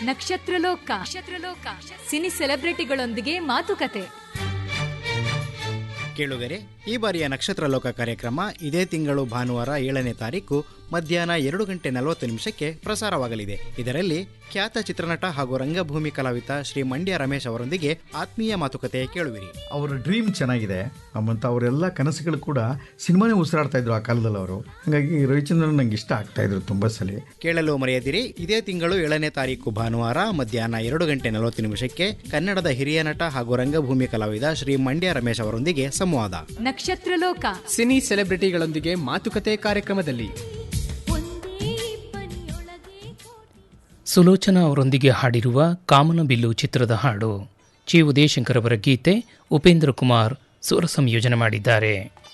ನಕ್ಷತ್ರಲೋಕ ನಕ್ಷತ್ರಲೋಕ cine ಸೆಲೆಬ್ರಿಟಿಗಳೊಂದಿಗೆ ಮಾತುಕತೆ ಕೇಳುಗರೆ ಈ ಬಾರಿಯ ನಕ್ಷತ್ರ ಲೋಕ ಕಾರ್ಯಕ್ರಮ ಇದೇ ತಿಂಗಳು ಭಾನುವಾರ ಏಳನೇ ತಾರೀಕು ಮಧ್ಯಾಹ್ನ ಎರಡು ಗಂಟೆ ನಲವತ್ತು ನಿಮಿಷಕ್ಕೆ ಪ್ರಸಾರವಾಗಲಿದೆ ಇದರಲ್ಲಿ ಖ್ಯಾತ ಚಿತ್ರನಟ ಹಾಗೂ ರಂಗಭೂಮಿ ಕಲಾವಿದ ಶ್ರೀ ಮಂಡ್ಯ ರಮೇಶ್ ಅವರೊಂದಿಗೆ ಆತ್ಮೀಯ ಮಾತುಕತೆ ಕೇಳುವಿರಿ ಅವರ ಡ್ರೀಮ್ ಚೆನ್ನಾಗಿದೆ ಮತ್ತು ಅವರೆಲ್ಲ ಕನಸುಗಳು ಕೂಡ ಸಿನಿಮಾನೇ ಉಸಿರಾಡ್ತಾ ಇದ್ರು ಆ ಕಾಲದಲ್ಲಿ ಅವರು ಹಾಗಾಗಿ ರವಿಚಂದ್ರನ್ ನಂಗೆ ಇಷ್ಟ ಆಗ್ತಾ ಇದ್ರು ತುಂಬ ಸಲ ಕೇಳಲು ಮರೆಯದಿರಿ ಇದೇ ತಿಂಗಳು ಏಳನೇ ತಾರೀಕು ಭಾನುವಾರ ಮಧ್ಯಾಹ್ನ ಎರಡು ಗಂಟೆ ನಲವತ್ತು ನಿಮಿಷಕ್ಕೆ ಕನ್ನಡದ ಹಿರಿಯ ನಟ ಹಾಗೂ ರಂಗಭೂಮಿ ಕಲಾವಿದ ಶ್ರೀ ಮಂಡ್ಯ ರಮೇಶ್ ಅವರೊಂದಿಗೆ ಸಂವಾದ ನಕ್ಷತ್ರಲೋಕ ಸಿನಿ ಸೆಲೆಬ್ರಿಟಿಗಳೊಂದಿಗೆ ಮಾತುಕತೆ ಕಾರ್ಯಕ್ರಮದಲ್ಲಿ ಸುಲೋಚನಾ ಅವರೊಂದಿಗೆ ಹಾಡಿರುವ ಕಾಮನಬಿಲ್ಲು ಚಿತ್ರದ ಹಾಡು ಚಿ ಉದಯಶಂಕರ್ ಅವರ ಗೀತೆ ಉಪೇಂದ್ರ ಕುಮಾರ್ ಸ್ವರ ಸಂಯೋಜನೆ ಮಾಡಿದ್ದಾರೆ